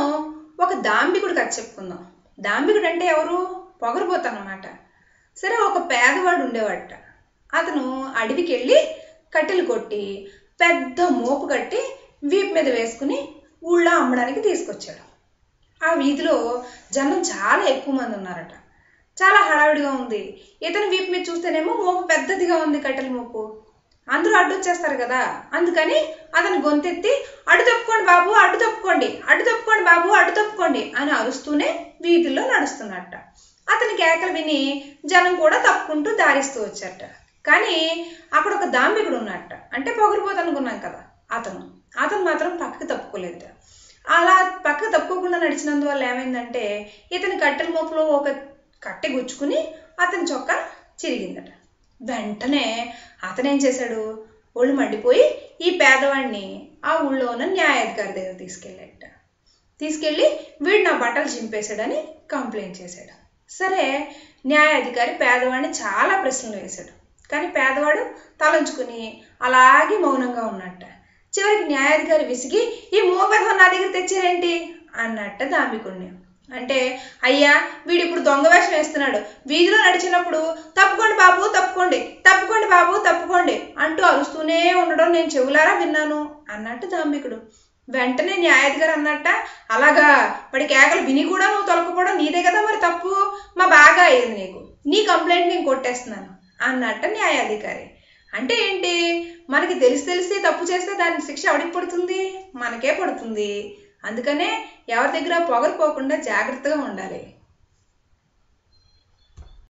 మనం ఒక దాంబికుడు కథ చెప్పుకుందాం దాంబికుడు అంటే ఎవరు పొగరబోతన్నమాట సరే ఒక పేదవాడు ఉండేవాడట అతను అడవికి వెళ్ళి కట్టెలు కొట్టి పెద్ద మోపు కట్టి వీపు మీద వేసుకుని ఊళ్ళో అమ్మడానికి తీసుకొచ్చాడు ఆ వీధిలో జనం చాలా ఎక్కువ మంది ఉన్నారట చాలా హడావిడిగా ఉంది ఇతను వీపు మీద చూస్తేనేమో మోపు పెద్దదిగా ఉంది కట్టెల మోపు అందరూ అడ్డు వచ్చేస్తారు కదా అందుకని అతను గొంతెత్తి అడ్డు తప్పుకోండి బాబు అడ్డు తప్పుకోండి అడ్డు తప్పుకోండి బాబు అడ్డు తప్పుకోండి అని అరుస్తూనే వీధుల్లో నడుస్తున్నట్ట అతని కేకలు విని జనం కూడా తప్పుకుంటూ దారిస్తూ వచ్చారట కానీ అక్కడ ఒక దాంబికుడు ఉన్నట్ట అంటే పొగరిపోతు అనుకున్నాం కదా అతను అతను మాత్రం పక్కకి తప్పుకోలేదట అలా పక్కకు తప్పుకోకుండా నడిచినందువల్ల ఏమైందంటే ఇతని కట్టెల మోపులో ఒక కట్టె గుచ్చుకుని అతని చొక్కా చిరిగిందట వెంటనే అతను ఏం చేశాడు ఒళ్ళు మండిపోయి ఈ పేదవాడిని ఆ ఊళ్ళో ఉన్న న్యాయాధికారి దగ్గర తీసుకెళ్ళాడట తీసుకెళ్ళి వీడు నా బట్టలు చింపేశాడని కంప్లైంట్ చేశాడు సరే న్యాయాధికారి పేదవాడిని చాలా ప్రశ్నలు వేశాడు కానీ పేదవాడు తలంచుకుని అలాగే మౌనంగా ఉన్నట్ట చివరికి న్యాయాధికారి విసిగి ఈ మూగధం నా దగ్గర తెచ్చారేంటి అన్నట్ట దాంబికుణ్ణి అంటే అయ్యా వీడు ఇప్పుడు దొంగ వేషం వేస్తున్నాడు వీధిలో నడిచినప్పుడు తప్పుకోండి బాబు తప్పుకోండి తప్పుకోండి బాబు తప్పుకోండి అంటూ అరుస్తూనే ఉండడం నేను చెవులారా విన్నాను అన్నట్టు దాంబికుడు వెంటనే న్యాయాధికారి అన్నట్ట అలాగా వాడి కేకలు విని కూడా నువ్వు తొలకపోవడం నీదే కదా మరి తప్పు మా బాగా అయ్యింది నీకు నీ కంప్లైంట్ నేను కొట్టేస్తున్నాను అన్నట్ట న్యాయాధికారి అంటే ఏంటి మనకి తెలిసి తెలిసి తప్పు చేస్తే దానికి శిక్ష ఎవరికి పడుతుంది మనకే పడుతుంది అందుకనే ఎవరి దగ్గర పొగరుపోకుండా జాగ్రత్తగా ఉండాలి